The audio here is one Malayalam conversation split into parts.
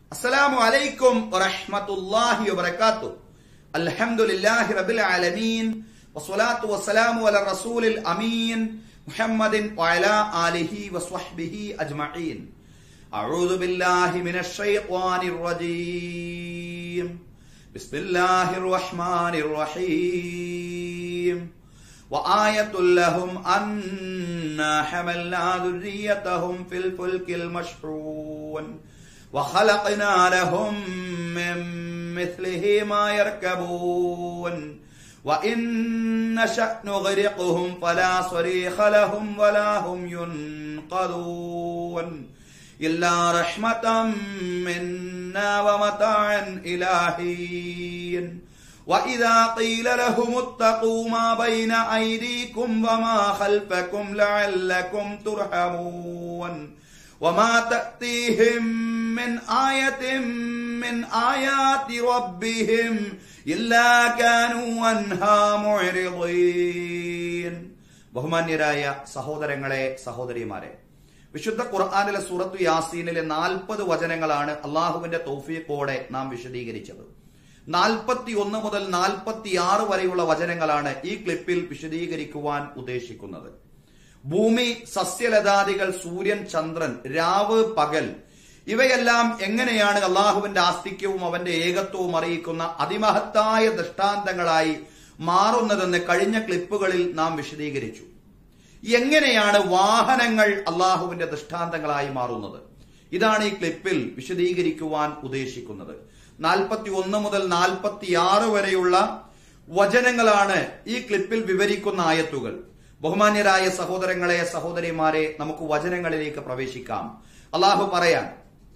السلام عليكم ورحمة الله وبركاته الحمد لله رب العالمين والصلاة والسلام على الرسول الأمين محمد وعلى آله وصحبه أجمعين أعوذ بالله من الشيطان الرجيم بسم الله الرحمن الرحيم وآية لهم أنا حملنا ذريتهم في الفلك المشحون وخلقنا لهم من مثله ما يركبون وإن نشأ نغرقهم فلا صريخ لهم ولا هم ينقذون إلا رحمة منا ومتاعا إلى حين وإذا قيل لهم اتقوا ما بين أيديكم وما خلفكم لعلكم ترحمون وما تأتيهم من آية من آيات ربهم إلا كانوا عنها معرضين ബഹുമാന്യരായ സഹോദരങ്ങളെ സഹോദരിമാരെ വിശുദ്ധ ഖുർആാനിലെ സൂറത്തു യാസീനിലെ നാൽപ്പത് വചനങ്ങളാണ് അള്ളാഹുവിന്റെ തൗഫീഖോടെ നാം വിശദീകരിച്ചത് നാൽപ്പത്തി ഒന്ന് മുതൽ നാൽപ്പത്തി ആറ് വരെയുള്ള വചനങ്ങളാണ് ഈ ക്ലിപ്പിൽ വിശദീകരിക്കുവാൻ ഉദ്ദേശിക്കുന്നത് ഭൂമി സസ്യലതാദികൾ സൂര്യൻ ചന്ദ്രൻ രാവ് പകൽ ഇവയെല്ലാം എങ്ങനെയാണ് അള്ളാഹുവിന്റെ ആസ്തിക്യവും അവന്റെ ഏകത്വവും അറിയിക്കുന്ന അതിമഹത്തായ ദൃഷ്ടാന്തങ്ങളായി മാറുന്നതെന്ന് കഴിഞ്ഞ ക്ലിപ്പുകളിൽ നാം വിശദീകരിച്ചു എങ്ങനെയാണ് വാഹനങ്ങൾ അള്ളാഹുവിന്റെ ദൃഷ്ടാന്തങ്ങളായി മാറുന്നത് ഇതാണ് ഈ ക്ലിപ്പിൽ വിശദീകരിക്കുവാൻ ഉദ്ദേശിക്കുന്നത് നാൽപ്പത്തി ഒന്ന് മുതൽ നാൽപ്പത്തി ആറ് വരെയുള്ള വചനങ്ങളാണ് ഈ ക്ലിപ്പിൽ വിവരിക്കുന്ന ആയത്തുകൾ ബഹുമാന്യരായ സഹോദരങ്ങളെ സഹോദരിമാരെ നമുക്ക് വചനങ്ങളിലേക്ക് പ്രവേശിക്കാം അള്ളാഹു പറയാൻ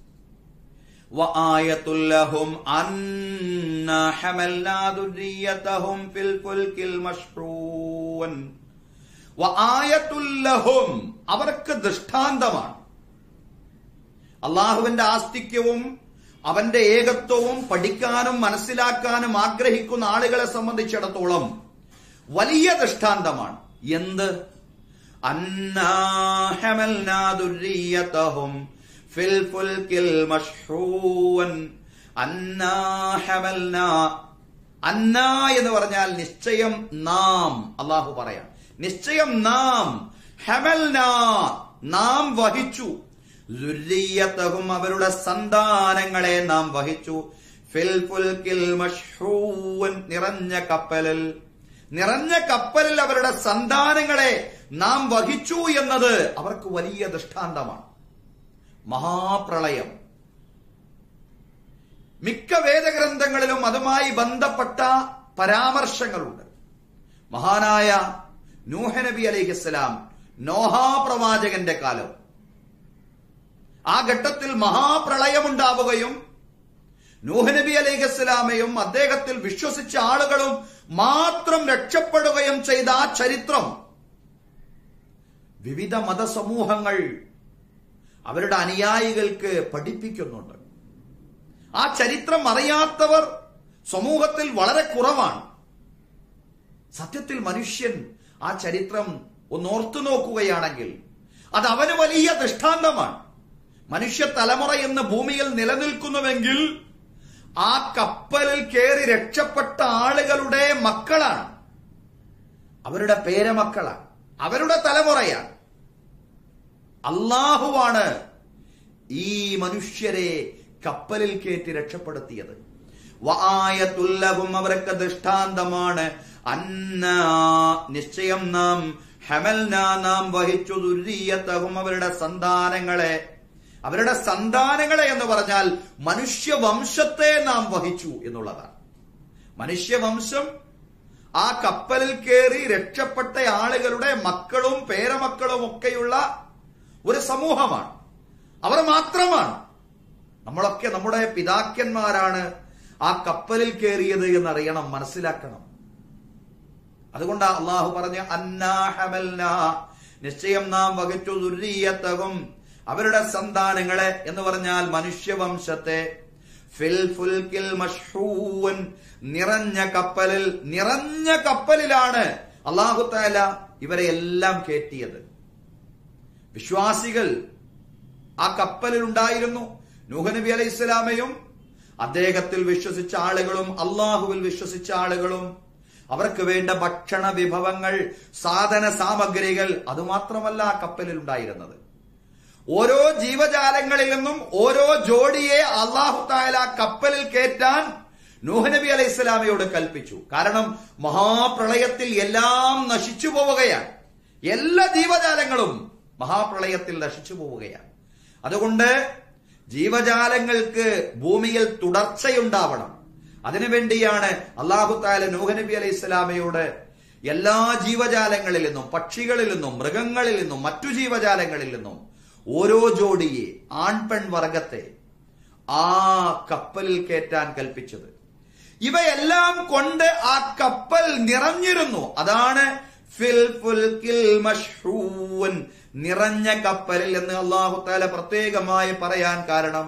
وآية لهم أنا حملنا ذريتهم في الفلك المشحون وآية لهم അവർക്ക് ദൃഷ്ടാന്തമാണ് അള്ളാഹുവിന്റെ ആസ്തിക്യവും അവന്റെ ഏകത്വവും പഠിക്കാനും മനസ്സിലാക്കാനും ആഗ്രഹിക്കുന്ന ആളുകളെ സംബന്ധിച്ചിടത്തോളം വലിയ ദൃഷ്ടാന്തമാണ് എന്ത് അന്നാഹമൽനാദുരീയതഹും ഫിൽ ഫുൽകിൽ മഷ്ഹൂൻ അന്നാഹമൽന അന്ന എന്ന് പറഞ്ഞാൽ നിശ്ചയം നാം അള്ളാഹു പറയാം നിശ്ചയം നാം ഹമൽന നാം വഹിച്ചു ദുര്യത്തകും അവരുടെ സന്താനങ്ങളെ നാം വഹിച്ചു ഫിൽ ഫുൽകിൽ മഷ്ഹൂൻ നിറഞ്ഞ കപ്പലിൽ നിറഞ്ഞ കപ്പലിൽ അവരുടെ സന്താനങ്ങളെ നാം വഹിച്ചു എന്നത് അവർക്ക് വലിയ ദൃഷ്ടാന്തമാണ് മഹാപ്രളയം മിക്ക വേദഗ്രന്ഥങ്ങളിലും അതുമായി ബന്ധപ്പെട്ട പരാമർശങ്ങളുണ്ട് മഹാനായ നൂഹനബി അലൈഹിസ്സലാം നോഹാ പ്രവാചകന്റെ കാലം ആ ഘട്ടത്തിൽ മഹാപ്രളയമുണ്ടാവുകയും നൂഹനബി അലൈഹിസ്സലാമയും അദ്ദേഹത്തിൽ വിശ്വസിച്ച ആളുകളും മാത്രം രക്ഷപ്പെടുകയും ചെയ്ത ആ ചരിത്രം വിവിധ മതസമൂഹങ്ങൾ അവരുടെ അനുയായികൾക്ക് പഠിപ്പിക്കുന്നുണ്ട് ആ ചരിത്രം അറിയാത്തവർ സമൂഹത്തിൽ വളരെ കുറവാണ് സത്യത്തിൽ മനുഷ്യൻ ആ ചരിത്രം ഒന്നോർത്തു നോക്കുകയാണെങ്കിൽ അത് അവന് വലിയ ദൃഷ്ടാന്തമാണ് മനുഷ്യ തലമുറ എന്ന് ഭൂമിയിൽ നിലനിൽക്കുന്നുവെങ്കിൽ ആ കപ്പലിൽ കയറി രക്ഷപ്പെട്ട ആളുകളുടെ മക്കളാണ് അവരുടെ പേരമക്കളാണ് അവരുടെ തലമുറയാണ് അള്ളാഹുവാണ് ഈ മനുഷ്യരെ കപ്പലിൽ കയറ്റി രക്ഷപ്പെടുത്തിയത് വായത്തുല്ലവും അവർക്ക് ദൃഷ്ടാന്തമാണ് അന്ന നിശ്ചയം നാം ഹമൽന നാം വഹിച്ചു ദുരീയത്തകും അവരുടെ സന്താനങ്ങളെ അവരുടെ സന്താനങ്ങളെ എന്ന് പറഞ്ഞാൽ മനുഷ്യവംശത്തെ നാം വഹിച്ചു എന്നുള്ളതാണ് മനുഷ്യവംശം ആ കപ്പലിൽ കയറി രക്ഷപ്പെട്ട ആളുകളുടെ മക്കളും പേരമക്കളും ഒക്കെയുള്ള ഒരു സമൂഹമാണ് അവർ മാത്രമാണ് നമ്മളൊക്കെ നമ്മുടെ പിതാക്കന്മാരാണ് ആ കപ്പലിൽ കയറിയത് എന്നറിയണം മനസ്സിലാക്കണം അതുകൊണ്ട് അള്ളാഹു പറഞ്ഞ അന്നാഹമൽന നിശ്ചയം നാം വകച്ചു ദുരീയത്തകും അവരുടെ സന്താനങ്ങളെ എന്ന് പറഞ്ഞാൽ മനുഷ്യവംശത്തെ ഫിൽ ഫുൽക്കിൽ മഷ്ഹൂൻ നിറഞ്ഞ കപ്പലിൽ നിറഞ്ഞ കപ്പലിലാണ് അള്ളാഹു താല ഇവരെ എല്ലാം കയറ്റിയത് വിശ്വാസികൾ ആ കപ്പലിൽ ഉണ്ടായിരുന്നു നൂഹ് നബി അലൈഹി ഇസ്ലാമയും അദ്ദേഹത്തിൽ വിശ്വസിച്ച ആളുകളും അള്ളാഹുവിൽ വിശ്വസിച്ച ആളുകളും അവർക്ക് വേണ്ട ഭക്ഷണ വിഭവങ്ങൾ സാധന സാമഗ്രികൾ അതുമാത്രമല്ല ആ കപ്പലിൽ ഉണ്ടായിരുന്നത് ഓരോ ജീവജാലങ്ങളിൽ നിന്നും ഓരോ ജോഡിയെ അള്ളാഹു താല കപ്പലിൽ കയറ്റാൻ നൂഹ് നബി അലൈഹി ഇസ്ലാമയോട് കൽപ്പിച്ചു കാരണം മഹാപ്രളയത്തിൽ എല്ലാം നശിച്ചു പോവുകയാണ് എല്ലാ ജീവജാലങ്ങളും മഹാപ്രളയത്തിൽ നശിച്ചു പോവുകയാണ് അതുകൊണ്ട് ജീവജാലങ്ങൾക്ക് ഭൂമിയിൽ തുടർച്ചയുണ്ടാവണം അതിനുവേണ്ടിയാണ് അള്ളാഹു താല നൂഹ് നബി അലൈഹി ഇസ്ലാമയോട് എല്ലാ ജീവജാലങ്ങളിൽ നിന്നും പക്ഷികളിൽ നിന്നും മൃഗങ്ങളിൽ നിന്നും മറ്റു ജീവജാലങ്ങളിൽ നിന്നും ഓരോ ജോഡിയെ ആൺപെൺ വർഗത്തെ ആ കപ്പലിൽ കയറ്റാൻ കൽപ്പിച്ചത് ഇവയെല്ലാം കൊണ്ട് ആ കപ്പൽ നിറഞ്ഞിരുന്നു അതാണ് ഫിൽ ഫുൽകിൽ മഷ്ഹൂൻ നിറഞ്ഞ കപ്പലിൽ എന്ന് അള്ളാഹു താല പ്രത്യേകമായി പറയാൻ കാരണം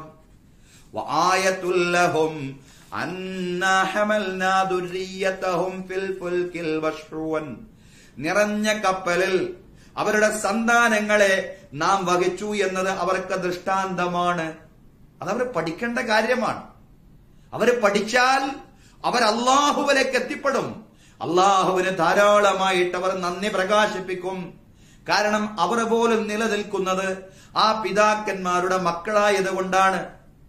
വആയത്തുല്ലഹും അന്നാ ഹമൽനാ ദുർരിയതഹും ഫിൽ ഫുൽകിൽ മഷ്ഹൂൻ നിറഞ്ഞ കപ്പലിൽ അവരുടെ സന്താനങ്ങളെ നാം വഹിച്ചു എന്നത് അവർക്ക് ദൃഷ്ടാന്തമാണ് അതവർ പഠിക്കേണ്ട കാര്യമാണ് അവര് പഠിച്ചാൽ അവർ അള്ളാഹുവിലേക്ക് എത്തിപ്പെടും അള്ളാഹുവിന് ധാരാളമായിട്ട് അവർ നന്ദി പ്രകാശിപ്പിക്കും കാരണം അവർ പോലും നിലനിൽക്കുന്നത് ആ പിതാക്കന്മാരുടെ മക്കളായത് കൊണ്ടാണ്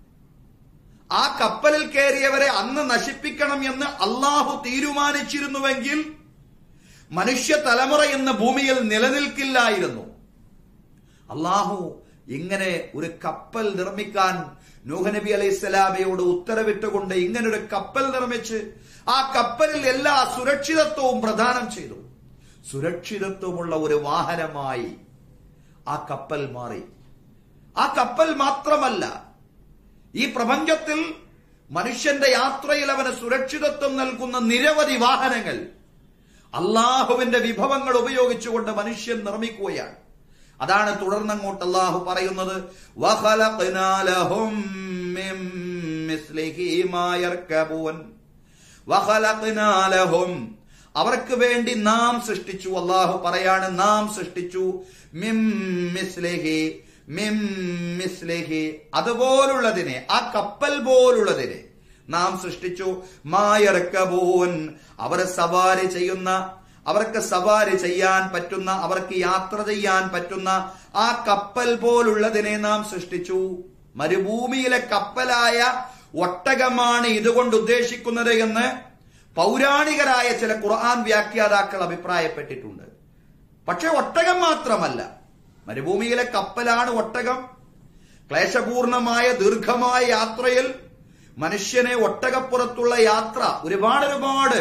ആ കപ്പലിൽ കയറിയവരെ അന്ന് നശിപ്പിക്കണം എന്ന് അള്ളാഹു തീരുമാനിച്ചിരുന്നുവെങ്കിൽ മനുഷ്യ തലമുറ എന്ന ഭൂമിയിൽ നിലനിൽക്കില്ലായിരുന്നു അള്ളാഹു ഇങ്ങനെ ഒരു കപ്പൽ നിർമ്മിക്കാൻ നൂഹ് നബി അലൈഹി സ്വലാമയോട് ഉത്തരവിട്ടുകൊണ്ട് ഇങ്ങനെ ഒരു കപ്പൽ നിർമ്മിച്ച് ആ കപ്പലിൽ എല്ലാ സുരക്ഷിതത്വവും പ്രദാനം ചെയ്തു സുരക്ഷിതത്വമുള്ള ഒരു വാഹനമായി ആ കപ്പൽ മാറി ആ കപ്പൽ മാത്രമല്ല ഈ പ്രപഞ്ചത്തിൽ മനുഷ്യന്റെ യാത്രയിൽ അവന് സുരക്ഷിതത്വം നൽകുന്ന നിരവധി വാഹനങ്ങൾ അള്ളാഹുവിന്റെ വിഭവങ്ങൾ ഉപയോഗിച്ചുകൊണ്ട് മനുഷ്യൻ നിർമ്മിക്കുകയാണ് അതാണ് തുടർന്നങ്ങോട്ട് അള്ളാഹു പറയുന്നത് വഖലഖ്നാ ലഹും മിൻ മിസ്ലിഹി മാ യർകബൂൻ. വഖലഖ്നാ ലഹും. അവർക്ക് വേണ്ടി നാം സൃഷ്ടിച്ചു അള്ളാഹു പറയാണ് നാം സൃഷ്ടിച്ചു മിം മിസ്ലിഹി മിം മിസ്ലിഹി അതുപോലുള്ളതിനെ ആ കപ്പൽ പോലുള്ളതിനെ നാം സൃഷ്ടിച്ചു മായർക്കബൂൻ അവർ സവാരി ചെയ്യുന്ന അവർക്ക് സവാരി ചെയ്യാൻ പറ്റുന്ന അവർക്ക് യാത്ര ചെയ്യാൻ പറ്റുന്ന ആ കപ്പൽ പോലുള്ളതിനെ നാം സൃഷ്ടിച്ചു മരുഭൂമിയിലെ കപ്പലായ ഒട്ടകമാണ് ഇതുകൊണ്ട് ഉദ്ദേശിക്കുന്നത് എന്ന് പൗരാണികരായ ചില ഖുർആൻ വ്യാഖ്യാതാക്കൾ അഭിപ്രായപ്പെട്ടിട്ടുണ്ട് പക്ഷെ ഒട്ടകം മാത്രമല്ല മരുഭൂമിയിലെ കപ്പലാണ് ഒട്ടകം ക്ലേശപൂർണമായ ദീർഘമായ യാത്രയിൽ മനുഷ്യനെ ഒട്ടകപ്പുറത്തുള്ള യാത്ര ഒരുപാട് ഒരുപാട്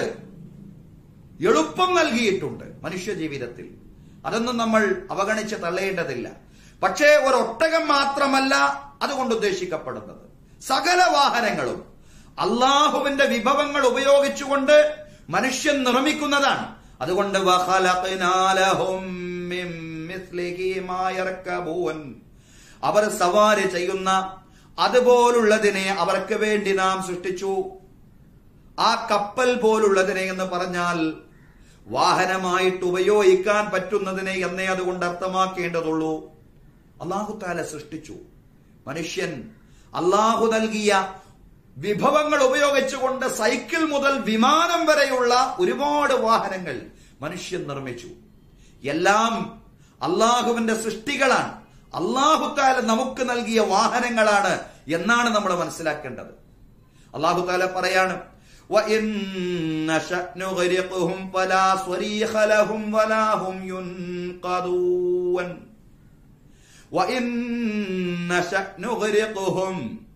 എളുപ്പം നൽകിയിട്ടുണ്ട് മനുഷ്യ ജീവിതത്തിൽ അതൊന്നും നമ്മൾ അവഗണിച്ച് തള്ളേണ്ടതില്ല പക്ഷേ ഒരു ഒട്ടകം മാത്രമല്ല അതുകൊണ്ട് ഉദ്ദേശിക്കപ്പെടുന്നത് സകല വാഹനങ്ങളും അള്ളാഹുവിന്റെ വിഭവങ്ങൾ ഉപയോഗിച്ചുകൊണ്ട് മനുഷ്യൻ നിർമ്മിക്കുന്നതാണ് അതുകൊണ്ട് വഖലഖ്നാ ലഹും മിൻ മിസ്ലിഹി മാ യർകബൂൻ. അവർ സവാരി ചെയ്യുന്ന അതുപോലുള്ളതിനെ അവർക്ക് വേണ്ടി നാം സൃഷ്ടിച്ചു ആ കപ്പൽ പോലുള്ളതിനെ എന്ന് പറഞ്ഞാൽ വാഹനമായിട്ട് ഉപയോഗിക്കാൻ പറ്റുന്നതിനെ എന്നേ അതുകൊണ്ട് അർത്ഥമാക്കേണ്ടതുള്ളൂ അള്ളാഹു താല സൃഷ്ടിച്ചു മനുഷ്യൻ അള്ളാഹു നൽകിയ വിഭവങ്ങൾ ഉപയോഗിച്ചുകൊണ്ട് സൈക്കിൾ മുതൽ വിമാനം വരെയുള്ള ഒരുപാട് വാഹനങ്ങൾ മനുഷ്യൻ നിർമ്മിച്ചു എല്ലാം അള്ളാഹുവിന്റെ സൃഷ്ടികളാണ് അള്ളാഹു താല നമുക്ക് നൽകിയ വാഹനങ്ങളാണ് എന്നാണ് നമ്മൾ മനസ്സിലാക്കേണ്ടത് അള്ളാഹു താല പറയാണ് وَإِن نَّشَأْ نُغْرِقْهُمْ فَلَا صَرِيخَ لَهُمْ وَلَا هُمْ يُنقَذُونَ وَإِن نَّشَأْ نُغْرِقْهُمْ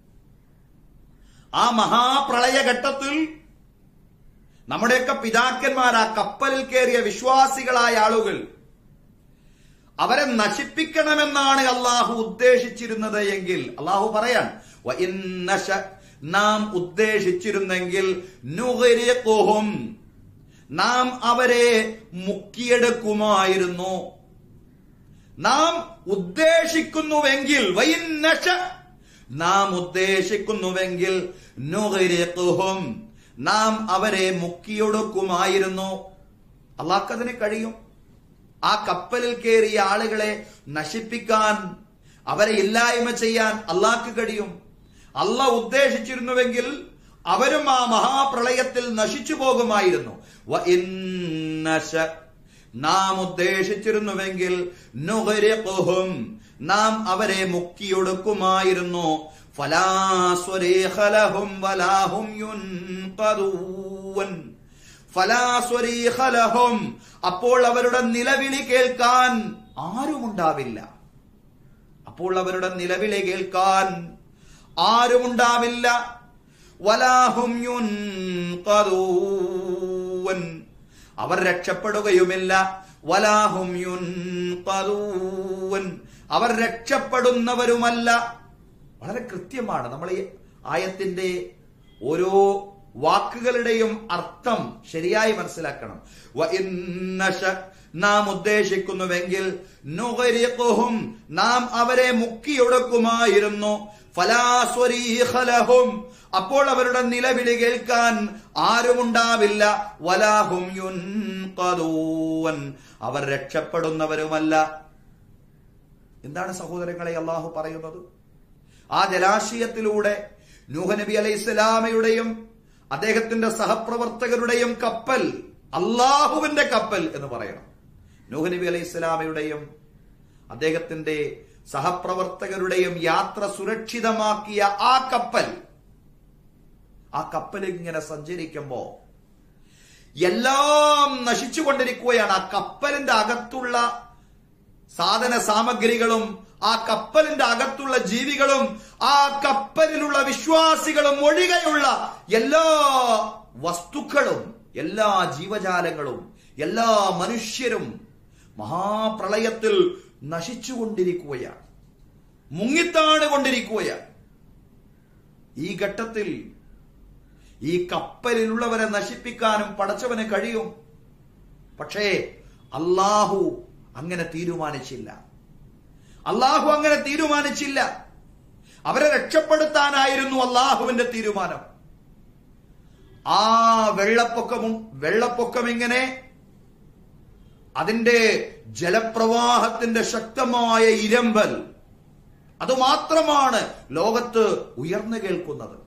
ആ മഹാപ്രളയഘട്ടത്തിൽ നമ്മുടെയൊക്കെ പിതാക്കന്മാർ ആ കപ്പലിൽ കയറിയ വിശ്വാസികളായ ആളുകൾ അവരെ നശിപ്പിക്കണമെന്നാണ് അള്ളാഹു ഉദ്ദേശിച്ചിരുന്നത് എങ്കിൽ അള്ളാഹു പറയാൻ "വഇൻ നശ" നാം ഉദ്ദേശിച്ചിരുന്നെങ്കിൽ നുഗരിഖുഹും. നാം അവരെ മുക്കിയെടുക്കുമായിരുന്നു നാം ഉദ്ദേശിക്കുന്നുവെങ്കിൽ "വഇൻ നശ" നാം ഉദ്ദേശിക്കുന്നുവെങ്കിൽ നുഗരിഖുഹും. നാം അവരെ മുക്കിയൊടുക്കുമായിരുന്നു അള്ളാഹ്ക്കതിന് കഴിയും ആ കപ്പലിൽ കയറിയ ആളുകളെ നശിപ്പിക്കാൻ അവരെ ഇല്ലായ്മ ചെയ്യാൻ അള്ളാഹ്ക്ക് കഴിയും അല്ല ഉദ്ദേശിച്ചിരുന്നുവെങ്കിൽ അവരും ആ മഹാപ്രളയത്തിൽ നശിച്ചു പോകുമായിരുന്നു വ ഇന്നശ നാം ഉദ്ദേശിച്ചിരുന്നുവെങ്കിൽ നുഗരിഖുഹും നാം അവരെ മുക്കിയൊടുക്കുമായിരുന്നു ഫലാ സ്വരീഖ ലഹും വലാഹും യുൻഖദൂൻ ഫലാ സ്വരീഖ ലഹും അപ്പോൾ അവരുടെ നിലവിളി കേൾക്കാൻ ആരുമുണ്ടാവില്ല അപ്പോൾ അവരുടെ നിലവിളി കേൾക്കാൻ ആരുമുണ്ടാവില്ല വലാഹും യുൻഖദൂൻ അവർ രക്ഷപ്പെടുകയുമില്ല വലാഹും യുൻഖദൂൻ അവർ രക്ഷപ്പെടുന്നവരുമല്ല വളരെ കൃത്യമാണ് നമ്മൾ ഈ ആയത്തിന്റെ ഓരോ വാക്കുകളുടെയും അർത്ഥം ശരിയായി മനസ്സിലാക്കണം വ ഇന്നശ നാം ഉദ്ദേശിക്കുന്നുവെങ്കിൽ നുഗരിഖുഹും നാം അവരെ മുക്കിയൊടുക്കുമായിരുന്നു ഫലാസ്വരീഹലഹും അപ്പോൾ അവരുടെ നിലവിളി കേൾക്കാൻ ആരുമുണ്ടാവില്ല വലാഹും യുൻഖദൂൻ അവർ രക്ഷപ്പെടുന്നവരുമല്ല എന്താണ് സഹോദരങ്ങളെ അള്ളാഹു പറയുന്നത് ആ ജലാശയത്തിലൂടെ നൂഹ നബി അലൈഹി സ്വലാമയുടെയും അദ്ദേഹത്തിന്റെ സഹപ്രവർത്തകരുടെയും കപ്പൽ അള്ളാഹുവിന്റെ കപ്പൽ എന്ന് പറയണം നൂഹ നബി അലൈഹി സ്വലാമയുടെയും അദ്ദേഹത്തിന്റെ സഹപ്രവർത്തകരുടെയും യാത്ര സുരക്ഷിതമാക്കിയ ആ കപ്പൽ ആ കപ്പൽ ഇങ്ങനെ സഞ്ചരിക്കുമ്പോ എല്ലാം നശിച്ചുകൊണ്ടിരിക്കുകയാണ് ആ കപ്പലിന്റെ അകത്തുള്ള സാധന സാമഗ്രികളും ആ കപ്പലിന്റെ അകത്തുള്ള ജീവികളും ആ കപ്പലിലുള്ള വിശ്വാസികളും ഒഴികെയുള്ള എല്ലാ വസ്തുക്കളും എല്ലാ ജീവജാലങ്ങളും എല്ലാ മനുഷ്യരും മഹാപ്രളയത്തിൽ നശിച്ചുകൊണ്ടിരിക്കുകയാണ് മുങ്ങിത്താണ് കൊണ്ടിരിക്കുകയാണ് ഈ ഘട്ടത്തിൽ ഈ കപ്പലിലുള്ളവരെ നശിപ്പിക്കാനും പടച്ചവന് കഴിയും പക്ഷേ അള്ളാഹു അങ്ങനെ തീരുമാനിച്ചില്ല അള്ളാഹു അങ്ങനെ തീരുമാനിച്ചില്ല അവരെ രക്ഷപ്പെടുത്താനായിരുന്നു അള്ളാഹുവിന്റെ തീരുമാനം ആ വെള്ളപ്പൊക്കമും വെള്ളപ്പൊക്കം ഇങ്ങനെ അതിന്റെ ജലപ്രവാഹത്തിന്റെ ശക്തമായ ഇരമ്പൽ അതുമാത്രമാണ് ലോകത്ത് ഉയർന്നു കേൾക്കുന്നത്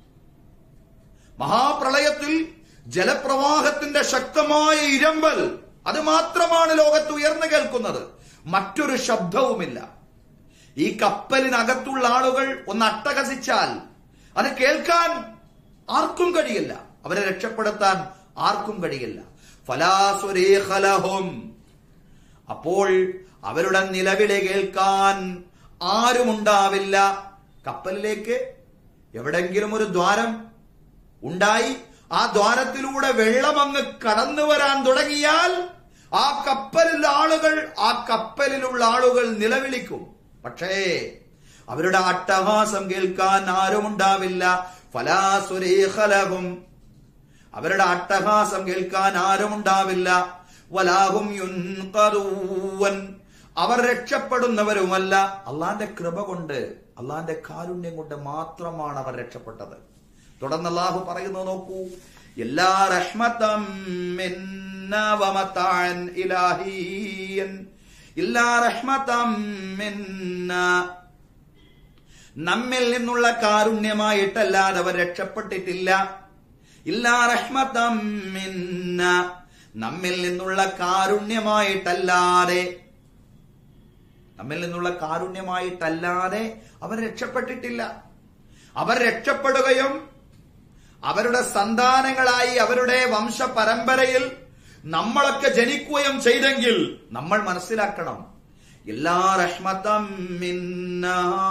മഹാപ്രളയത്തിൽ ജലപ്രവാഹത്തിന്റെ ശക്തമായ ഇരമ്പൽ അത് മാത്രമാണ് ലോകത്ത് ഉയർന്നു കേൾക്കുന്നത് മറ്റൊരു ശബ്ദവുമില്ല ഈ കപ്പലിനകത്തുള്ള ആളുകൾ ഒന്ന് അട്ടഹസിച്ചാൽ അത് കേൾക്കാൻ ആർക്കും കഴിയില്ല അവരെ രക്ഷപ്പെടുത്താൻ ആർക്കും കഴിയില്ല ഫലാസുരേഖലഹും അപ്പോൾ അവരുടെ നിലവിളി കേൾക്കാൻ ആരുമുണ്ടാവില്ല കപ്പലിലേക്ക് എവിടെങ്കിലും ഒരു ദ്വാരം ഉണ്ടായി ആ ദ്വാരത്തിലൂടെ വെള്ളം അങ്ങ് കടന്നു വരാൻ തുടങ്ങിയാൽ ആ കപ്പലിൽ ആളുകൾ ആ കപ്പലിലുള്ള ആളുകൾ നിലവിളിക്കും പക്ഷേ അവരുടെ അട്ടഹാസം കേൾക്കാൻ ആരുമുണ്ടാവില്ല ഫലാസുരേഖലഹും അവരുടെ അട്ടഹാസം കേൾക്കാൻ ആരുമുണ്ടാവില്ല വലാഹും യുൻഖദൂവൻ അവർ രക്ഷപ്പെടുന്നവരുമല്ല അള്ളാന്റെ കൃപ കൊണ്ട് അള്ളാന്റെ കാരുണ്യം കൊണ്ട് മാത്രമാണ് അവർ രക്ഷപ്പെട്ടത് തുടർന്ന് അള്ളാഹു പറയുന്നത് നോക്കൂ എല്ലാ റഹ്മത്തം മിന്ന വമതാൻ ഇലാഹിയൻ ഇല്ലാ റഹ്മത്തം മിന്ന നമ്മിൽ നിന്നുള്ള കാരുണ്യമായിട്ടല്ലാതെ അവർ രക്ഷപ്പെട്ടിട്ടില്ല ഇല്ലാ റഹ്മത്തം മിന്ന നമ്മിൽ നിന്നുള്ള കാരുണ്യമായിട്ടല്ലാതെ നമ്മിൽ നിന്നുള്ള കാരുണ്യമായിട്ടല്ലാതെ അവർ രക്ഷപ്പെട്ടിട്ടില്ല അവർ രക്ഷപ്പെടുകയും അവരുടെ സന്താനങ്ങളായി അവരുടെ വംശ പരമ്പരയിൽ നമ്മളൊക്കെ ജനിക്കുകയും ചെയ്തെങ്കിൽ നമ്മൾ മനസ്സിലാക്കണം എല്ലാ റഹ്മത്തം മിന്ന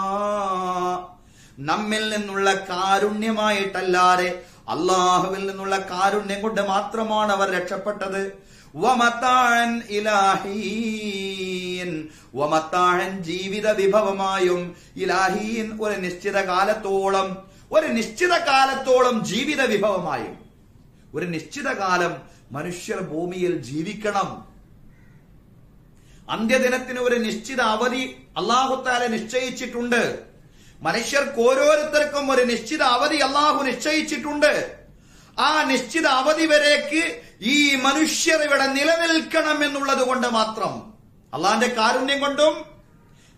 നമ്മിൽ നിന്നുള്ള കാരുണ്യമായിട്ടല്ലാതെ അള്ളാഹുവിൽ നിന്നുള്ള കാരുണ്യം കൊണ്ട് മാത്രമാണ് അവർ രക്ഷപ്പെട്ടത് വമത്താൻ ഇലാഹീൻ വമത്താൻ ജീവിത വിഭവമായും ഇലാഹീൻ ഒരു നിശ്ചിത കാലത്തോളം ഒരു നിശ്ചിത കാലത്തോളം ജീവിത വിഭവമായും ഒരു നിശ്ചിത കാലം മനുഷ്യർ ഭൂമിയിൽ ജീവിക്കണം അന്ത്യദിനത്തിന് ഒരു നിശ്ചിത അവധി അള്ളാഹുത്താല നിശ്ചയിച്ചിട്ടുണ്ട് മനുഷ്യർക്ക് ഓരോരുത്തർക്കും ഒരു നിശ്ചിത അവധി അള്ളാഹു നിശ്ചയിച്ചിട്ടുണ്ട് ആ നിശ്ചിത അവധി വരേക്ക് ഈ മനുഷ്യർ ഇവിടെ നിലനിൽക്കണം എന്നുള്ളത് കൊണ്ട് മാത്രം അള്ളാന്റെ കാരുണ്യം കൊണ്ടും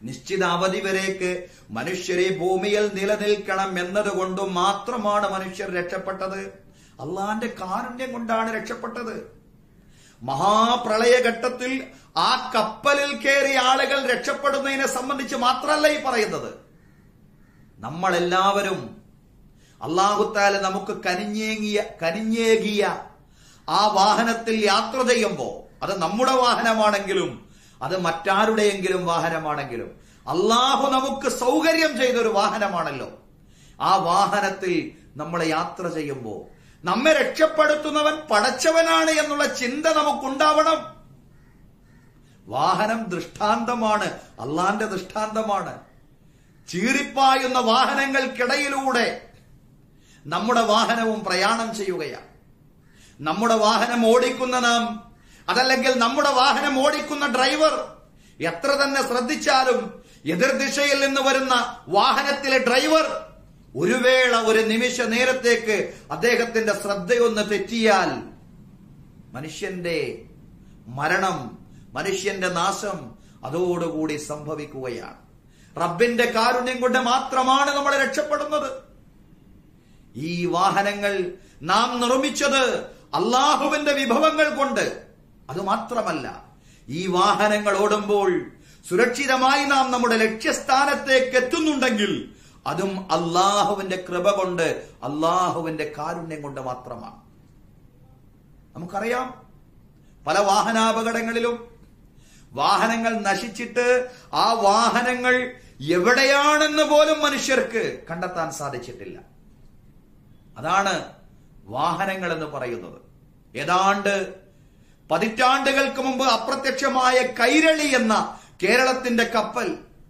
നിശ്ചിത അവധി വരേക്ക് മനുഷ്യരെ ഭൂമിയിൽ നിലനിൽക്കണം എന്നതുകൊണ്ട് മാത്രമാണ് മനുഷ്യർ രക്ഷപ്പെട്ടത് അള്ളാന്റെ കാരുണ്യം കൊണ്ടാണ് രക്ഷപ്പെട്ടത് മഹാപ്രളയഘട്ടത്തിൽ ആ കപ്പലിൽ കയറിയ ആളുകൾ രക്ഷപ്പെടുന്നതിനെ സംബന്ധിച്ച് മാത്രമല്ല ഈ പറയുന്നത് നമ്മളെല്ലാവരും അള്ളാഹുത്താല നമുക്ക് കനിഞ്ഞേങ്ങിയ കനിഞ്ഞേകിയ ആ വാഹനത്തിൽ യാത്ര ചെയ്യുമ്പോൾ അത് നമ്മുടെ വാഹനമാണെങ്കിലും അത് മറ്റാരുടെയെങ്കിലും വാഹനമാണെങ്കിലും അള്ളാഹു നമുക്ക് സൗകര്യം ചെയ്തൊരു വാഹനമാണല്ലോ ആ വാഹനത്തിൽ നമ്മൾ യാത്ര ചെയ്യുമ്പോൾ നമ്മെ രക്ഷപ്പെടുത്തുന്നവൻ പടച്ചവനാണ് എന്നുള്ള ചിന്ത നമുക്കുണ്ടാവണം വാഹനം ദൃഷ്ടാന്തമാണ് അള്ളാന്റെ ദൃഷ്ടാന്തമാണ് ചീറിപ്പായുന്ന വാഹനങ്ങൾക്കിടയിലൂടെ നമ്മുടെ വാഹനവും പ്രയാണം ചെയ്യുകയാണ് നമ്മുടെ വാഹനം ഓടിക്കുന്ന നാം അതല്ലെങ്കിൽ നമ്മുടെ വാഹനം ഓടിക്കുന്ന ഡ്രൈവർ എത്ര തന്നെ ശ്രദ്ധിച്ചാലും എതിർദിശയിൽ നിന്ന് വരുന്ന വാഹനത്തിലെ ഡ്രൈവർ ഒരു വേള ഒരു നിമിഷ നേരത്തേക്ക് അദ്ദേഹത്തിന്റെ ശ്രദ്ധയൊന്ന് തെറ്റിയാൽ മനുഷ്യന്റെ മരണം മനുഷ്യന്റെ നാശം അതോടുകൂടി സംഭവിക്കുകയാണ് റബ്ബിന്റെ കാരുണ്യം കൊണ്ട് മാത്രമാണ് നമ്മൾ രക്ഷപ്പെടുന്നത് ഈ വാഹനങ്ങൾ നാം നിർമ്മിച്ചത് അള്ളാഹുവിന്റെ വിഭവങ്ങൾ കൊണ്ട് അത് മാത്രമല്ല ഈ വാഹനങ്ങൾ ഓടുമ്പോൾ സുരക്ഷിതമായി നാം നമ്മുടെ ലക്ഷ്യസ്ഥാനത്തേക്ക് എത്തുന്നുണ്ടെങ്കിൽ അതും അള്ളാഹുവിന്റെ കൃപ കൊണ്ട് അള്ളാഹുവിന്റെ കാരുണ്യം കൊണ്ട് മാത്രമാണ് നമുക്കറിയാം പല വാഹനാപകടങ്ങളിലും വാഹനങ്ങൾ നശിച്ചിട്ട് ആ വാഹനങ്ങൾ എവിടെയാണെന്ന് പോലും മനുഷ്യർക്ക് കണ്ടെത്താൻ സാധിച്ചിട്ടില്ല അതാണ് വാഹനങ്ങൾ എന്ന് പറയുന്നത് ഏതാണ്ട് പതിറ്റാണ്ടുകൾക്ക് മുമ്പ് അപ്രത്യക്ഷമായ കൈരളി എന്ന കേരളത്തിന്റെ കപ്പൽ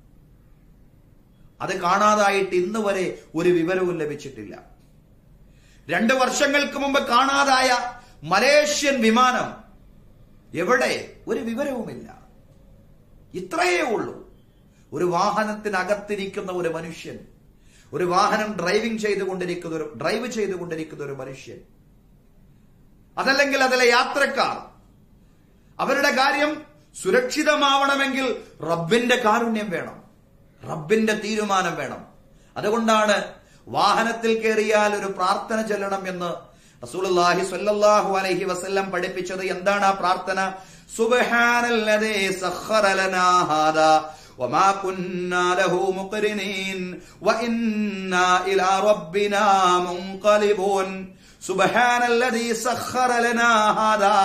അത് കാണാതായിട്ട് ഇന്ന് വരെ ഒരു വിവരവും ലഭിച്ചിട്ടില്ല രണ്ട് വർഷങ്ങൾക്ക് മുമ്പ് കാണാതായ മലേഷ്യൻ വിമാനം എവിടെ ഒരു വിവരവുമില്ല ഇത്രയേ ഉള്ളൂ ഒരു വാഹനത്തിനകത്തിരിക്കുന്ന ഒരു മനുഷ്യൻ ഒരു വാഹനം ഡ്രൈവിംഗ് ചെയ്തുകൊണ്ടിരിക്കുന്ന ഒരു ഡ്രൈവ് ചെയ്തുകൊണ്ടിരിക്കുന്ന ഒരു മനുഷ്യൻ അതല്ലെങ്കിൽ അതിലെ യാത്രക്കാർ അവരുടെ കാര്യം സുരക്ഷിതമാവണമെങ്കിൽ റബ്ബിന്റെ കാരുണ്യം വേണം റബ്ബിന്റെ തീരുമാനം വേണം അതുകൊണ്ടാണ് വാഹനത്തിൽ കയറിയാൽ ഒരു പ്രാർത്ഥന ചൊല്ലണം എന്ന് റസൂലുള്ളാഹി സ്വല്ലല്ലാഹു അലൈഹി വസല്ലം പഠിപ്പിച്ചത് എന്താണ് ആ പ്രാർത്ഥന സുബ്ഹാനല്ലദീ സഖറ ലനാ ഹാദാ وما كنا له مقرنين وإنا إلى ربنا منقلبون سبحان الذي سخر لنا هذا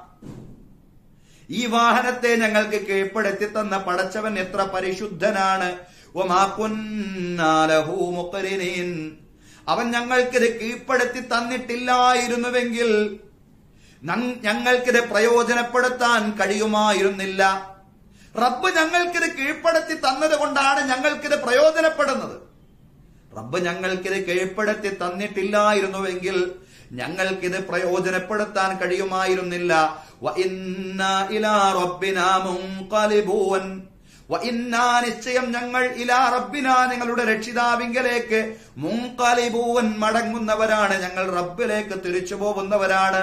ഈ വാഹനത്തെ ഞങ്ങൾക്ക് കീഴ്പ്പെടുത്തി തന്ന പടച്ചവൻ എത്ര പരിശുദ്ധനാണ് വമാ കുന്നാ ലഹു മുഖരിനീൻ. അവൻ ഞങ്ങൾക്കിത് കീഴ്പ്പെടുത്തി തന്നിട്ടില്ലായിരുന്നുവെങ്കിൽ ഞ- ഞങ്ങൾക്കിത് പ്രയോജനപ്പെടുത്താൻ കഴിയുമായിരുന്നില്ല റബ്ബ് ഞങ്ങൾക്കിത് കീഴ്പ്പെടുത്തി തന്നത് കൊണ്ടാണ് ഞങ്ങൾക്കിത് പ്രയോജനപ്പെടുന്നത് റബ്ബ് ഞങ്ങൾക്കിത് കീഴ്പ്പെടുത്തി തന്നിട്ടില്ലായിരുന്നുവെങ്കിൽ ഞങ്ങൾക്കിത് പ്രയോജനപ്പെടുത്താൻ കഴിയുമായിരുന്നില്ല വ ഇന്നാ ഇലാ റബ്ബിനാ മുൻഖലിബൂൻ. വ ഇന്നാ നിശ്ചയം ഞങ്ങൾ ഇലാ റബ്ബിന ഞങ്ങളുടെ രക്ഷിതാവിങ്കലേക്ക് മുൻകലിബൂവൻ മടങ്ങുന്നവരാണ് ഞങ്ങൾ റബ്ബിലേക്ക് തിരിച്ചു പോകുന്നവരാണ്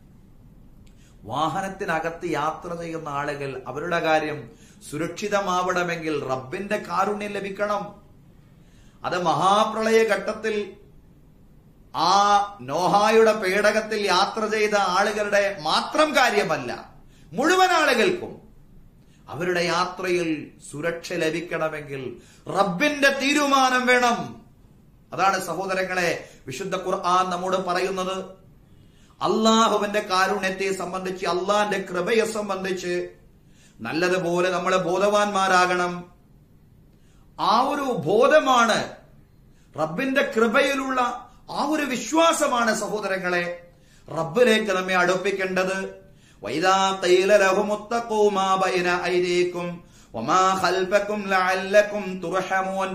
വാഹനത്തിനകത്ത് യാത്ര ചെയ്യുന്ന ആളുകൾ അവരുടെ കാര്യം സുരക്ഷിതമാവണമെങ്കിൽ റബ്ബിന്റെ കാരുണ്യം ലഭിക്കണം അത് മഹാപ്രളയ ഘട്ടത്തിൽ ആ നോഹായുടെ പേടകത്തിൽ യാത്ര ചെയ്ത ആളുകളുടെ മാത്രം കാര്യമല്ല മുഴുവൻ ആളുകൾക്കും അവരുടെ യാത്രയിൽ സുരക്ഷ ലഭിക്കണമെങ്കിൽ റബ്ബിന്റെ തീരുമാനം വേണം അതാണ് സഹോദരങ്ങളെ വിശുദ്ധ ഖുർആൻ നമ്മോട് പറയുന്നത് അള്ളാഹുവിന്റെ കാരുണ്യത്തെ സംബന്ധിച്ച് അള്ളാന്റെ കൃപയെ സംബന്ധിച്ച് നല്ലതുപോലെ നമ്മൾ ബോധവാന്മാരാകണം ആ ഒരു ബോധമാണ് റബ്ബിന്റെ കൃപയിലുള്ള ആ ഒരു വിശ്വാസമാണ് സഹോദരങ്ങളെ റബ്ബിലേക്ക് നമ്മെ അടുപ്പിക്കേണ്ടത് വൈദാ ഖീല ലഹുമുത്തഖൂ മാ ബൈന ഐദീകും വമാ ഖൽഫകും ലഅല്ലകും തുർഹമൂൻ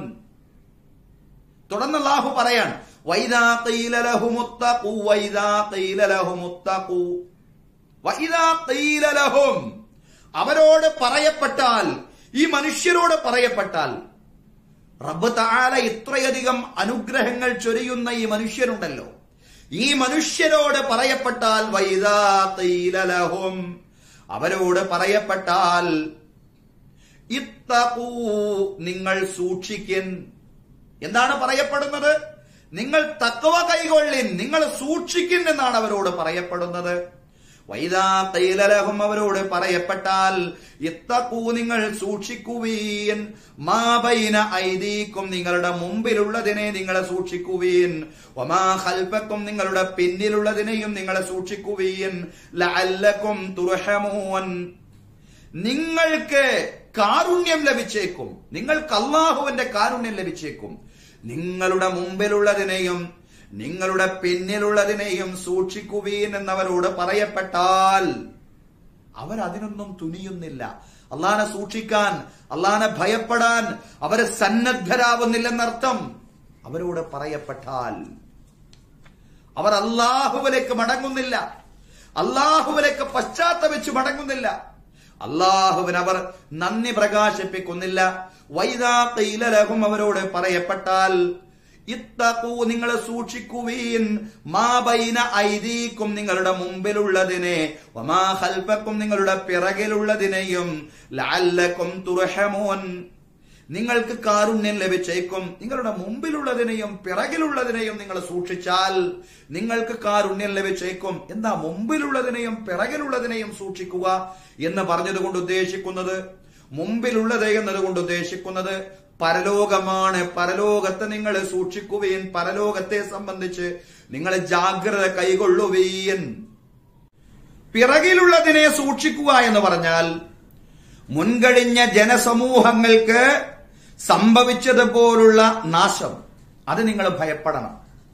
തുടർന്ന് അല്ലാഹു പറയാൻ വൈദാ ഖീല ലഹുമുത്തഖൂ വൈദാ ഖീല ലഹുമുത്തഖൂ വൈദാ ഖീല ലഹും അവരോട് പറയപ്പെട്ടാൽ ഈ മനുഷ്യരോട് പറയപ്പെട്ടാൽ റബ്ബ് താല ഇത്രയധികം അനുഗ്രഹങ്ങൾ ചൊരിയുന്ന ഈ മനുഷ്യരുണ്ടല്ലോ ഈ മനുഷ്യരോട് പറയപ്പെട്ടാൽ വൈദാ ഖീല ലഹും അവരോട് പറയപ്പെട്ടാൽ ഇത്തഖൂ നിങ്ങൾ സൂക്ഷിക്കൻ എന്താണ് പറയപ്പെടുന്നത് നിങ്ങൾ തക്കവ കൈകൊള്ളിൻ നിങ്ങൾ സൂക്ഷിക്കിൻ എന്നാണ് അവരോട് പറയപ്പെടുന്നത് വൈദാ തൈലലഹും അവരോട് പറയപ്പെട്ടാൽ ഇത്തക്കൂ നിങ്ങൾ സൂക്ഷിക്കുവീൻ മാബൈന ഐദീക്കും നിങ്ങളുടെ മുമ്പിലുള്ളതിനെ നിങ്ങളെ സൂക്ഷിക്കുവീൻ ഒമാ ഹൽഫക്കും നിങ്ങളുടെ പിന്നിലുള്ളതിനെയും നിങ്ങളെ സൂക്ഷിക്കുവീൻ ലഅല്ലക്കും തുർഹമൂൻ നിങ്ങൾക്ക് കാരുണ്യം ലഭിച്ചേക്കും നിങ്ങൾക്ക് അള്ളാഹുവിന്റെ കാരുണ്യം ലഭിച്ചേക്കും നിങ്ങളുടെ മുമ്പിലുള്ളതിനെയും നിങ്ങളുടെ പിന്നിലുള്ളതിനെയും സൂക്ഷിക്കുവീൻ എന്നവരോട് പറയപ്പെട്ടാൽ അവരതിനൊന്നും തുനിയുന്നില്ല അള്ളാനെ സൂക്ഷിക്കാൻ അള്ളാനെ ഭയപ്പെടാൻ അവര് സന്നദ്ധരാവുന്നില്ലെന്നർത്ഥം അവരോട് പറയപ്പെട്ടാൽ അവർ അള്ളാഹുവിലേക്ക് മടങ്ങുന്നില്ല അള്ളാഹുവിലേക്ക് പശ്ചാത്തപിച്ച് മടങ്ങുന്നില്ല അള്ളാഹുവിന് അവർ നന്ദി പ്രകാശിപ്പിക്കുന്നില്ല വൈദാ തൈലലഹും അവരോട് പറയപ്പെട്ടാൽ ഇത്തഖൂ നിങ്ങൾ സൂക്ഷിക്കുവീൻ മാ ബൈന ഐദീക്കും നിങ്ങളുടെ മുമ്പിലുള്ളതിനെ വമാ ഖൽഫക്കും നിങ്ങളുടെ പിറകിലുള്ളതിനെയും ലഅല്ലക്കും തുർഹമൂൻ നിങ്ങൾക്ക് കാരുണ്യം ലഭിച്ചേക്കും നിങ്ങളുടെ മുമ്പിലുള്ളതിനെയും പിറകിലുള്ളതിനെയും നിങ്ങൾ സൂക്ഷിച്ചാൽ നിങ്ങൾക്ക് കാരുണ്യം ലഭിച്ചേക്കും എന്താ മുമ്പിലുള്ളതിനെയും പിറകിലുള്ളതിനെയും സൂക്ഷിക്കുക എന്ന് പറഞ്ഞതുകൊണ്ട് ഉദ്ദേശിക്കുന്നത് മുമ്പിലുള്ളത് എന്നതുകൊണ്ട് ഉദ്ദേശിക്കുന്നത് പരലോകമാണ് പരലോകത്തെ നിങ്ങൾ സൂക്ഷിക്കുകയും പരലോകത്തെ സംബന്ധിച്ച് നിങ്ങൾ ജാഗ്രത കൈകൊള്ളുകയും പിറകിലുള്ളതിനെ സൂക്ഷിക്കുക എന്ന് പറഞ്ഞാൽ മുൻകഴിഞ്ഞ ജനസമൂഹങ്ങൾക്ക് സംഭവിച്ചതുപോലുള്ള നാശം അത് നിങ്ങൾ ഭയപ്പെടണം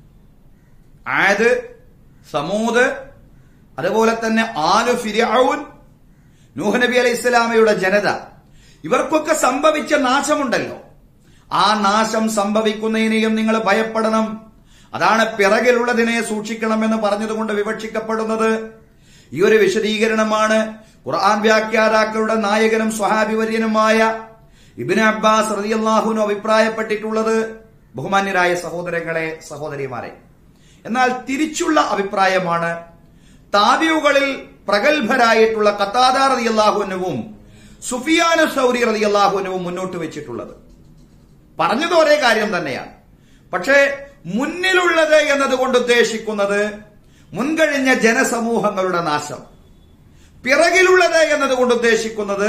ആയത് സമൂത് അതുപോലെ തന്നെ ആലു ഫിരിഔൻ നൂഹ് നബി അലൈഹി ഇസ്ലാമയുടെ ജനത ഇവർക്കൊക്കെ സംഭവിച്ച നാശമുണ്ടല്ലോ ആ നാശം സംഭവിക്കുന്നതിനെയും നിങ്ങൾ ഭയപ്പെടണം അതാണ് പിറകിലുള്ളതിനെ സൂക്ഷിക്കണമെന്ന് പറഞ്ഞതുകൊണ്ട് വിവക്ഷിക്കപ്പെടുന്നത് ഈ ഒരു വിശദീകരണമാണ് ഖുർആൻ വ്യാഖ്യാതാക്കളുടെ നായകനും സ്വഹാഭിവര്യനുമായ ഇബിന് അബ്ബാസ് റളിയല്ലാഹുവിനു അഭിപ്രായപ്പെട്ടിട്ടുള്ളത് ബഹുമാന്യരായ സഹോദരങ്ങളെ സഹോദരിമാരെ എന്നാൽ തിരിച്ചുള്ള അഭിപ്രായമാണ് താബിയുകളിൽ പ്രഗത്ഭരായിട്ടുള്ള കത്താദ റളിയല്ലാഹുവിനുവും സുഫിയാന സൗരി റളിയല്ലാഹുവിനുവും മുന്നോട്ട് വെച്ചിട്ടുള്ളത് പറഞ്ഞത് ഒരേ കാര്യം തന്നെയാണ് പക്ഷേ മുന്നിലുള്ളത് എന്നതുകൊണ്ട് ഉദ്ദേശിക്കുന്നത് മുൻകഴിഞ്ഞ ജനസമൂഹങ്ങളുടെ നാശം പിറകിലുള്ളത് എന്നതുകൊണ്ട് ഉദ്ദേശിക്കുന്നത്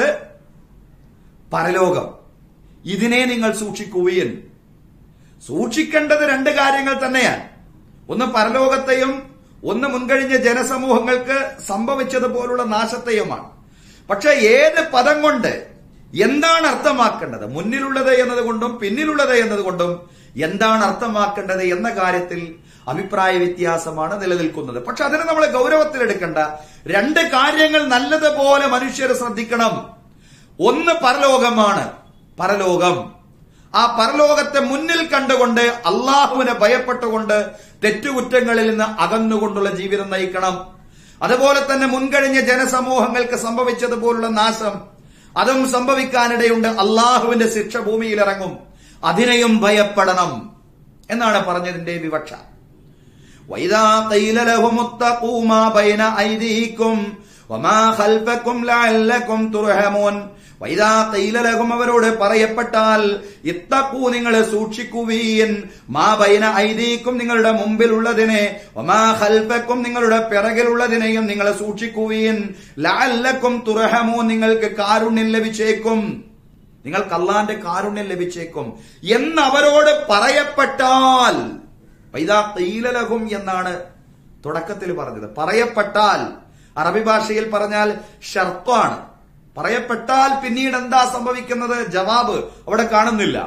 പരലോകം ഇതിനെ നിങ്ങൾ സൂക്ഷിക്കുകയും സൂക്ഷിക്കേണ്ടത് രണ്ട് കാര്യങ്ങൾ തന്നെയാണ് ഒന്ന് പരലോകത്തെയും ഒന്ന് മുൻകഴിഞ്ഞ ജനസമൂഹങ്ങൾക്ക് സംഭവിച്ചതുപോലുള്ള നാശത്തെയുമാണ് പക്ഷെ ഏത് പദം കൊണ്ട് എന്താണ് അർത്ഥമാക്കേണ്ടത് മുന്നിലുള്ളത് എന്നതുകൊണ്ടും പിന്നിലുള്ളത് എന്നതുകൊണ്ടും എന്താണ് അർത്ഥമാക്കേണ്ടത് എന്ന കാര്യത്തിൽ അഭിപ്രായ വ്യത്യാസമാണ് നിലനിൽക്കുന്നത് പക്ഷെ അതിനെ നമ്മൾ ഗൗരവത്തിലെടുക്കേണ്ട രണ്ട് കാര്യങ്ങൾ നല്ലതുപോലെ മനുഷ്യർ ശ്രദ്ധിക്കണം ഒന്ന് പരലോകമാണ് പരലോകം ആ പരലോകത്തെ മുന്നിൽ കണ്ടുകൊണ്ട് അള്ളാഹുവിനെ ഭയപ്പെട്ടുകൊണ്ട് തെറ്റുകുറ്റങ്ങളിൽ നിന്ന് അകന്നുകൊണ്ടുള്ള ജീവിതം നയിക്കണം അതുപോലെ തന്നെ മുൻകഴിഞ്ഞ ജനസമൂഹങ്ങൾക്ക് സംഭവിച്ചതുപോലുള്ള നാശം അതും സംഭവിക്കാനിടയുണ്ട് അള്ളാഹുവിന്റെ ശിക്ഷ ഭൂമിയിൽ ഇറങ്ങും അതിനെയും ഭയപ്പെടണം എന്നാണ് പറഞ്ഞതിന്റെ വിവക്ഷ وإذا قيل لهم اتقوا ما بين أيديكم وما خلفكم لعلكم ترحمون വൈദാ കൈലലഹും അവരോട് പറയപ്പെട്ടാൽ ഇത്തക്കൂ നിങ്ങളെ സൂക്ഷിക്കുവീൻ മാ ബൈന ഐദീക്കും നിങ്ങളുടെ മുമ്പിലുള്ളതിനെ ഒമാ ഖൽഫക്കും നിങ്ങളുടെ പിറകിലുള്ളതിനെയും നിങ്ങളെ സൂക്ഷിക്കുവീൻ ലഅല്ലക്കും തുറഹമോ നിങ്ങൾക്ക് കാരുണ്യം ലഭിച്ചേക്കും നിങ്ങൾക്ക് അള്ളാന്റെ കാരുണ്യം ലഭിച്ചേക്കും എന്ന് അവരോട് പറയപ്പെട്ടാൽ വൈദാ കൈലലഹും എന്നാണ് തുടക്കത്തിൽ പറഞ്ഞത് പറയപ്പെട്ടാൽ അറബി ഭാഷയിൽ പറഞ്ഞാൽ ഷർത്താണ് പറയപ്പെട്ടാൽ പിന്നീട് എന്താ സംഭവിക്കുന്നത് ജവാബ് അവിടെ കാണുന്നില്ല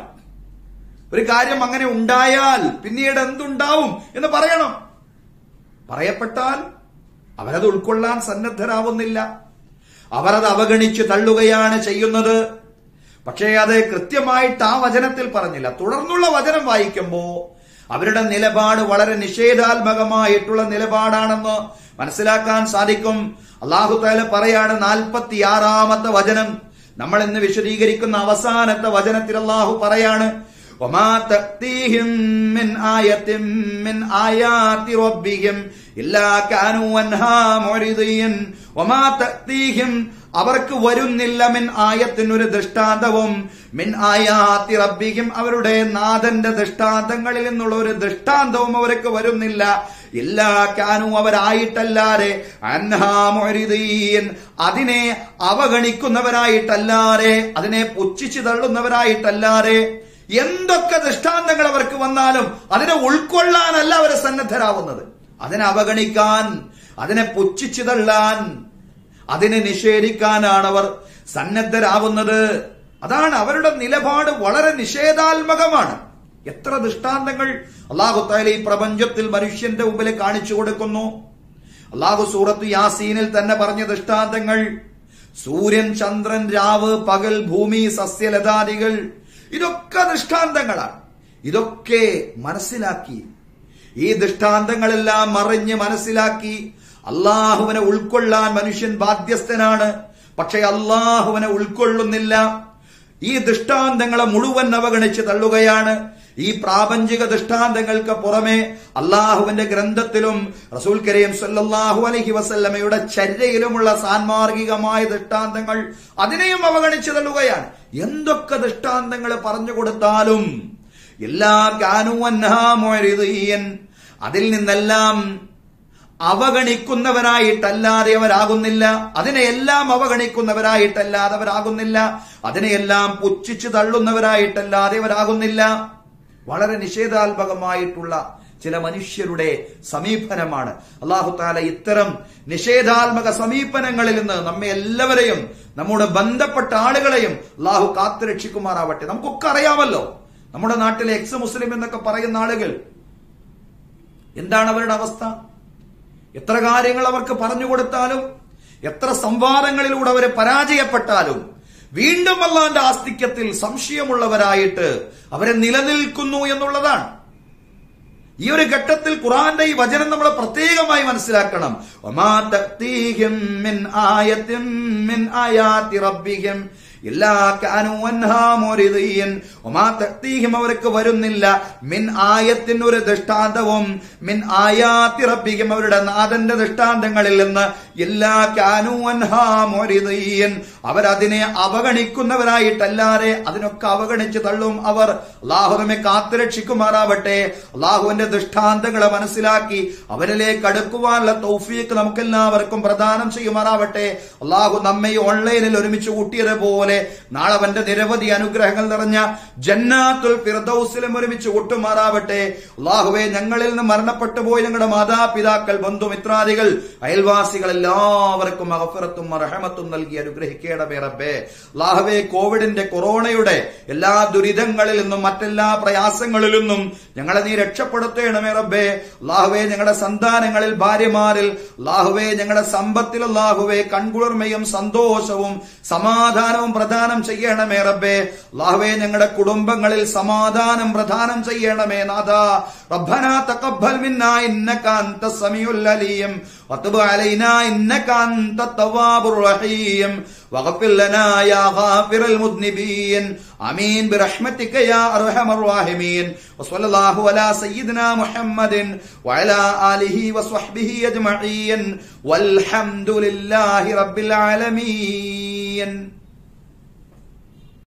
ഒരു കാര്യം അങ്ങനെ ഉണ്ടായാൽ പിന്നീട് എന്തുണ്ടാവും എന്ന് പറയണം പറയപ്പെട്ടാൽ അവരത് ഉൾക്കൊള്ളാൻ സന്നദ്ധരാവുന്നില്ല അവരത് അവഗണിച്ച് തള്ളുകയാണ് ചെയ്യുന്നത് പക്ഷേ അത് കൃത്യമായിട്ട് ആ വചനത്തിൽ പറഞ്ഞില്ല തുടർന്നുള്ള വചനം വായിക്കുമ്പോ അവരുടെ നിലപാട് വളരെ നിഷേധാത്മകമായിട്ടുള്ള നിലപാടാണെന്ന് മനസ്സിലാക്കാൻ സാധിക്കും അള്ളാഹു താല പറയാണ് നാൽപ്പത്തിയാറാമത്തെ വചനം നമ്മൾ ഇന്ന് വിശദീകരിക്കുന്ന അവസാനത്തെ വചനത്തിൽ അള്ളാഹു പറയാണ് وما تأتيهم من آية من آيات ربهم إلا كانوا عنها معرضين وما تأتيهم അവർക്ക് വരുന്നില്ല മിൻ ആയത്തിനൊരു ദൃഷ്ടാന്തവും മിൻ ആയാത്തി റബ്ബിക്കും അവരുടെ നാഥന്റെ ദൃഷ്ടാന്തങ്ങളിൽ നിന്നുള്ള ഒരു ദൃഷ്ടാന്തവും അവർക്ക് വരുന്നില്ല എല്ലാ കാനും അവരായിട്ടല്ലാതെ അൻഹാമൊരിതീൻ അതിനെ അവഗണിക്കുന്നവരായിട്ടല്ലാതെ അതിനെ പുച്ഛിച്ചു തള്ളുന്നവരായിട്ടല്ലാതെ എന്തൊക്കെ ദൃഷ്ടാന്തങ്ങൾ അവർക്ക് വന്നാലും അതിനെ ഉൾക്കൊള്ളാനല്ല അവർ സന്നദ്ധരാവുന്നത് അതിനെ അവഗണിക്കാൻ അതിനെ പുച്ഛിച്ചു തള്ളാൻ അതിനെ നിഷേധിക്കാനാണ് അവർ സന്നദ്ധരാവുന്നത് അതാണ് അവരുടെ നിലപാട് വളരെ നിഷേധാത്മകമാണ് എത്ര ദൃഷ്ടാന്തങ്ങൾ അള്ളാഹു താല ഈ പ്രപഞ്ചത്തിൽ മനുഷ്യന്റെ മുമ്പിൽ കാണിച്ചു കൊടുക്കുന്നു അള്ളാഹു സൂറത്ത് യാസീനിൽ തന്നെ പറഞ്ഞ ദൃഷ്ടാന്തങ്ങൾ സൂര്യൻ ചന്ദ്രൻ രാവ് പകൽ ഭൂമി സസ്യലതാദികൾ ഇതൊക്കെ ദൃഷ്ടാന്തങ്ങളാണ് ഇതൊക്കെ മനസ്സിലാക്കി ഈ ദൃഷ്ടാന്തങ്ങളെല്ലാം മറിഞ്ഞ് മനസ്സിലാക്കി അള്ളാഹുവിനെ ഉൾക്കൊള്ളാൻ മനുഷ്യൻ ബാധ്യസ്ഥനാണ് പക്ഷെ അള്ളാഹുവിനെ ഉൾക്കൊള്ളുന്നില്ല ഈ ദൃഷ്ടാന്തങ്ങളെ മുഴുവൻ അവഗണിച്ച് തള്ളുകയാണ് ഈ പ്രാപഞ്ചിക ദൃഷ്ടാന്തങ്ങൾക്ക് പുറമെ അള്ളാഹുവിന്റെ ഗ്രന്ഥത്തിലും റസൂൽ കരീം സല്ലല്ലാഹു അലൈഹി വസല്ലമയുടെ ചര്യയിലുമുള്ള സാൻമാർഗികമായ ദൃഷ്ടാന്തങ്ങൾ അതിനെയും അവഗണിച്ചു തള്ളുകയാണ് എന്തൊക്കെ ദൃഷ്ടാന്തങ്ങൾ പറഞ്ഞു കൊടുത്താലും എല്ലാ കാനുവന്നാമൊരിതീയൻ അതിൽ നിന്നെല്ലാം അവഗണിക്കുന്നവരായിട്ടല്ലാതെ അവരാകുന്നില്ല അതിനെയെല്ലാം അവഗണിക്കുന്നവരായിട്ടല്ലാതെ അവരാകുന്നില്ല അതിനെയെല്ലാം പുച്ഛിച്ചു തള്ളുന്നവരായിട്ടല്ലാതെ അവരാകുന്നില്ല വളരെ നിഷേധാത്മകമായിട്ടുള്ള ചില മനുഷ്യരുടെ സമീപനമാണ് അള്ളാഹു താല ഇത്തരം നിഷേധാത്മക സമീപനങ്ങളിൽ നിന്ന് നമ്മെ എല്ലാവരെയും നമ്മുടെ ബന്ധപ്പെട്ട ആളുകളെയും അള്ളാഹു കാത്തുരക്ഷിക്കുമാറാവട്ടെ നമുക്കൊക്കെ അറിയാമല്ലോ നമ്മുടെ നാട്ടിലെ എക്സ് മുസ്ലിം എന്നൊക്കെ പറയുന്ന ആളുകൾ എന്താണ് അവരുടെ അവസ്ഥ എത്ര കാര്യങ്ങൾ അവർക്ക് പറഞ്ഞു കൊടുത്താലും എത്ര സംവാദങ്ങളിലൂടെ അവരെ പരാജയപ്പെട്ടാലും വീണ്ടും അള്ളാന്റെ ആസ്തിക്യത്തിൽ സംശയമുള്ളവരായിട്ട് അവരെ നിലനിൽക്കുന്നു എന്നുള്ളതാണ് ഈ ഒരു ഘട്ടത്തിൽ ഖുറാന്റെ ഈ വചനം നമ്മൾ പ്രത്യേകമായി മനസ്സിലാക്കണം ഒമാ തഅ്തീഹിം മിൻ ആയത്തിൻ മിൻ ആയാതി റബ്ബിഹിം എല്ലാ തഅ്തീഹിം അവർക്ക് വരുന്നില്ല മിൻ ആയത്തിന് ഒരു ദൃഷ്ടാന്തവും മിൻ ആയാത്തി റബ്ബിഹിം അവരുടെ നാഥന്റെ ദൃഷ്ടാന്തങ്ങളിൽ നിന്ന് എല്ലാ കാനുവൻഹാമോരിതീയൻ അവരതിനെ അവഗണിക്കുന്നവരായിട്ടല്ലാതെ അതിനൊക്കെ അവഗണിച്ച് തള്ളും അവർ അള്ളാഹു നമ്മെ കാത്തുരക്ഷിക്കുമാറാവട്ടെ അള്ളാഹുവിന്റെ ദൃഷ്ടാന്തങ്ങളെ മനസ്സിലാക്കി അവരിലേക്ക് അടുക്കുവാനുള്ള തൗഫീക്ക് നമുക്കെല്ലാവർക്കും പ്രദാനം ചെയ്യുമാറാവട്ടെ അള്ളാഹു നമ്മെ ഈ ഓൺലൈനിൽ ഒരുമിച്ച് കൂട്ടിയതുപോലെ നാളെ അവന്റെ നിരവധി അനുഗ്രഹങ്ങൾ നിറഞ്ഞ ജന്നാത്തുൽ ഫിർദൌസിലും ഒരുമിച്ച് കൂട്ടുമാറാവട്ടെ അള്ളാഹുവെ ഞങ്ങളിൽ നിന്ന് മരണപ്പെട്ടു പോയി ഞങ്ങളുടെ മാതാപിതാക്കൾ ബന്ധുമിത്രാദികൾ അയൽവാസികൾ എല്ലാവർക്കും അഗഫറത്തും റഹമത്തും നൽകി അനുഗ്രഹിക്കേണമേ റബ്ബേ അള്ളാഹുവെ കോവിഡിന്റെ കൊറോണയുടെ എല്ലാ ദുരിതങ്ങളിൽ നിന്നും മറ്റെല്ലാ പ്രയാസങ്ങളിൽ നിന്നും ഞങ്ങളെ നീ രക്ഷപ്പെടുത്തേണമേ റബ്ബേ അള്ളാഹുവെ ഞങ്ങളുടെ സന്താനങ്ങളിൽ ഭാര്യമാരിൽ അള്ളാഹുവെ ഞങ്ങളുടെ സമ്പത്തിൽ അള്ളാഹുവെ കൺകുളിർമയും സന്തോഷവും സമാധാനവും പ്രദാനം ചെയ്യണമേ റബ്ബേ അള്ളാഹുവെ ഞങ്ങളുടെ കുടുംബങ്ങളിൽ സമാധാനം പ്രദാനം ചെയ്യണമേ നാഥ ربنا تقبل منا انك انت السميع العليم وتب علينا انك انت التواب الرحيم واغفر لنا يا غافر المذنبين امين برحمتك يا ارحم الراحمين وصلى الله على سيدنا محمد وعلى اله وصحبه اجمعين والحمد لله رب العالمين